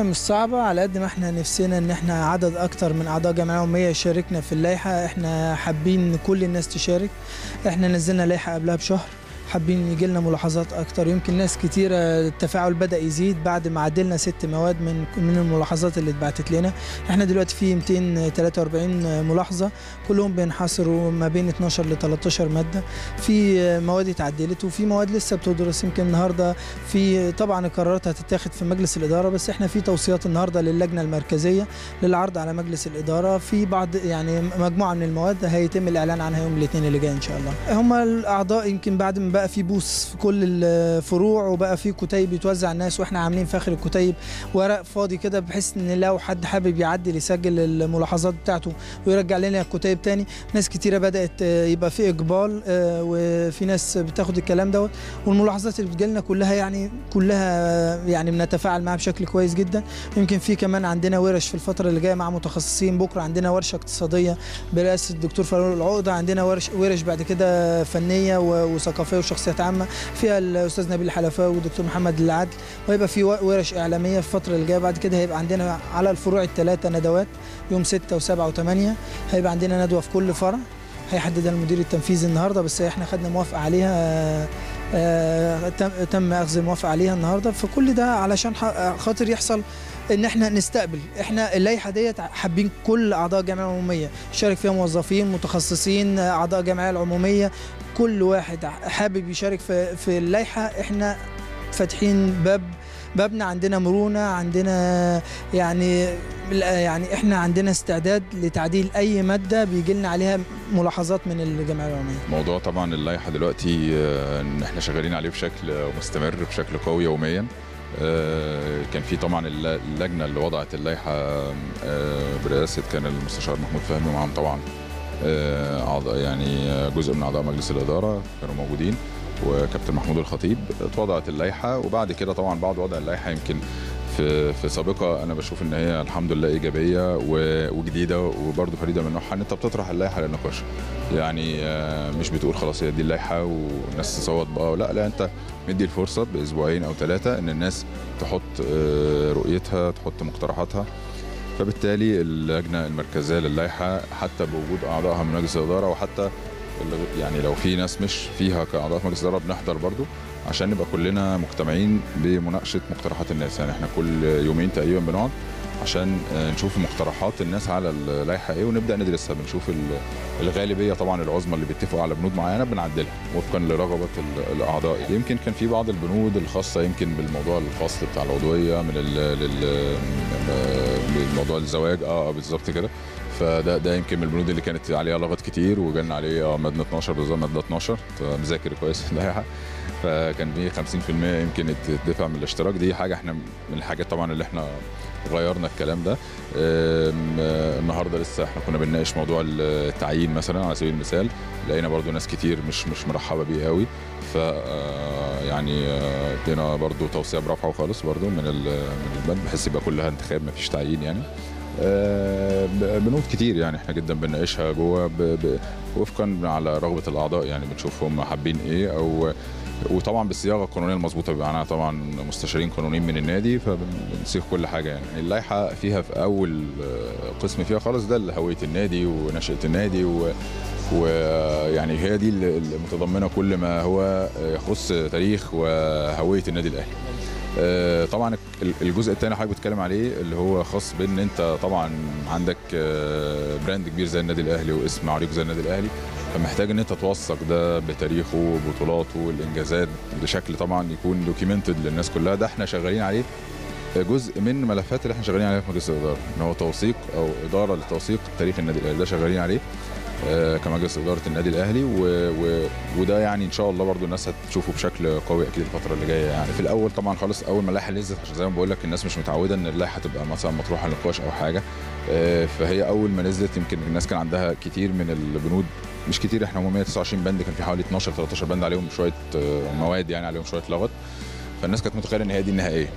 المهمة مش صعبة على قد ما احنا نفسنا ان احنا عدد اكتر من اعضاء جمعية عمومية يشاركنا في اللائحة احنا حابين ان كل الناس تشارك احنا نزلنا لائحة قبلها بشهر حابين يجي لنا ملاحظات اكتر يمكن ناس كتيره التفاعل بدا يزيد بعد ما عدلنا ست مواد من من الملاحظات اللي اتبعتت لنا احنا دلوقتي في 243 ملاحظه كلهم بينحصروا ما بين 12 ل 13 ماده في مواد اتعدلت وفي مواد لسه بتدرس يمكن النهارده في طبعا القرارات هتتاخد في مجلس الاداره بس احنا في توصيات النهارده للجنه المركزيه للعرض على مجلس الاداره في بعض يعني مجموعه من المواد هيتم الاعلان عنها يوم الاثنين اللي جاي ان شاء الله هم الاعضاء يمكن بعد ما بقى في بوث في كل الفروع وبقى في كتيب يتوزع الناس واحنا عاملين في اخر الكتيب ورق فاضي كده بحيث ان لو حد حابب يعدل يسجل الملاحظات بتاعته ويرجع لنا الكتيب تاني ناس كتيره بدات يبقى في اقبال وفي ناس بتاخد الكلام دوت والملاحظات اللي بتجيلنا كلها يعني كلها يعني بنتفاعل معاها بشكل كويس جدا يمكن في كمان عندنا ورش في الفتره اللي جايه مع متخصصين بكره عندنا ورشه اقتصاديه برئاسه الدكتور فاروق العقده عندنا ورش ورش بعد كده فنيه وثقافيه وشخصيات عامه فيها الاستاذ نبيل الحلفاوي والدكتور محمد العدل وهيبقى في ورش اعلاميه في الفتره اللي جايه بعد كده هيبقى عندنا على الفروع الثلاثه ندوات يوم 6 و7 و8 هيبقى عندنا ندوه في كل فرع هيحددها المدير التنفيذي النهارده بس احنا خدنا موافقه عليها آه تم اخذ الموافقه عليها النهارده فكل ده علشان خاطر يحصل ان احنا نستقبل احنا اللائحه ديت حابين كل اعضاء الجمعيه العموميه يشارك فيها موظفين متخصصين اعضاء الجمعيه العموميه كل واحد حابب يشارك في في اللائحه احنا فاتحين باب بابنا عندنا مرونه عندنا يعني يعني احنا عندنا استعداد لتعديل اي ماده بيجي لنا عليها ملاحظات من الجمعيه العموميه. موضوع طبعا اللائحه دلوقتي ان احنا شغالين عليه بشكل مستمر بشكل قوي يوميا. كان في طبعا اللجنه اللي وضعت اللائحه برئاسه كان المستشار محمود فهمي ومعهم طبعا اعضاء يعني جزء من اعضاء مجلس الاداره كانوا موجودين وكابتن محمود الخطيب اتوضعت اللائحه وبعد كده طبعا بعد وضع اللائحه يمكن في في سابقه انا بشوف ان هي الحمد لله ايجابيه وجديده وبرده فريده من نوعها ان انت بتطرح اللائحه للنقاش يعني مش بتقول خلاص هي دي اللائحه والناس تصوت بقى لا لا انت مدي الفرصه باسبوعين او ثلاثه ان الناس تحط رؤيتها تحط مقترحاتها فبالتالي اللجنه المركزيه للائحه حتى بوجود اعضائها من مجلس الاداره وحتى يعني لو في ناس مش فيها كاعضاء في مجلس الاداره بنحضر برضو عشان نبقى كلنا مجتمعين بمناقشه مقترحات الناس يعني احنا كل يومين تقريبا بنقعد عشان نشوف مقترحات الناس على اللائحه ايه ونبدا ندرسها بنشوف الغالبيه طبعا العظمى اللي بيتفقوا على بنود معينه بنعدلها وفقا لرغبه الاعضاء يمكن كان في بعض البنود الخاصه يمكن بالموضوع الفصل بتاع العضويه من الموضوع الزواج اه بالظبط كده فده ده يمكن من البنود اللي كانت عليها لغط كتير وجالنا عليه اه ماده 12 بالظبط ماده 12 مذاكر كويس اللائحه فكان في 50% يمكن تدفع من الاشتراك دي حاجه احنا من الحاجات طبعا اللي احنا غيرنا الكلام ده النهارده لسه احنا كنا بنناقش موضوع التعيين مثلا على سبيل المثال لقينا برضو ناس كتير مش مش مرحبه بيه قوي ف يعني ادينا برضو توصيه برفعه خالص برضو من من البند بحيث يبقى كلها انتخاب مفيش تعيين يعني بنود كتير يعني احنا جدا بنناقشها جوه وفقا على رغبه الاعضاء يعني بنشوف هم حابين ايه او وطبعا بالصياغه القانونيه المظبوطه بيبقى معانا طبعا مستشارين قانونيين من النادي فبنصيغ كل حاجه يعني اللائحه فيها في اول قسم فيها خالص ده هويه النادي ونشاه النادي و ويعني هي دي المتضمنه كل ما هو يخص تاريخ وهويه النادي الاهلي. طبعا الجزء الثاني حضرتك بتتكلم عليه اللي هو خاص بان انت طبعا عندك براند كبير زي النادي الاهلي واسم عريق زي النادي الاهلي فمحتاج ان انت توثق ده بتاريخه وبطولاته الانجازات بشكل طبعا يكون دوكيومنتد للناس كلها ده احنا شغالين عليه جزء من ملفات اللي احنا شغالين عليها في مجلس الاداره ان هو توثيق او اداره لتوثيق تاريخ النادي الاهلي ده شغالين عليه آه كمجلس اداره النادي الاهلي و... و... وده يعني ان شاء الله برضو الناس هتشوفه بشكل قوي اكيد الفتره اللي جايه يعني في الاول طبعا خالص اول ما اللائحه نزلت عشان زي ما بقول لك الناس مش متعوده ان اللائحه تبقى مثلا مطروحه للنقاش او حاجه آه فهي اول ما نزلت يمكن الناس كان عندها كتير من البنود مش كتير احنا هم 129 بند كان في حوالي 12 13 بند عليهم شويه مواد يعني عليهم شويه لغط فالناس كانت متخيله ان هي دي النهائيه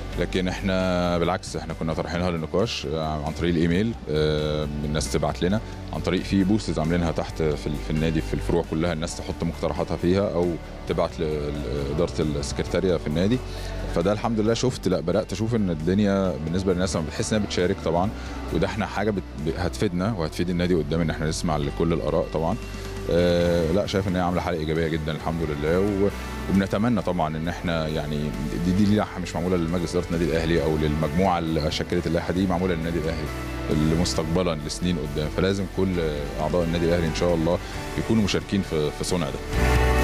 لكن احنا بالعكس احنا كنا طرحينها للنقاش آه، عن طريق الايميل آه، الناس تبعت لنا عن طريق في بوستز عاملينها تحت في ال- في النادي في الفروع كلها الناس تحط مقترحاتها فيها او تبعت ل- لاداره السكرتاريه في النادي فده الحمد لله شفت لا بدات اشوف ان الدنيا بالنسبه للناس لما بتحس انها بتشارك طبعا وده احنا حاجه بت... هتفيدنا وهتفيد النادي قدام ان احنا نسمع لكل الاراء طبعا آه لا شايف ان هي عامله حاله ايجابيه جدا الحمد لله و... وبنتمنى طبعا ان احنا يعني دي دي لائحه مش معموله لمجلس اداره النادي الاهلي او للمجموعه اللي شكلت اللائحه دي معموله للنادي الاهلي اللي مستقبلا لسنين قدام فلازم كل اعضاء النادي الاهلي ان شاء الله يكونوا مشاركين في في صنع ده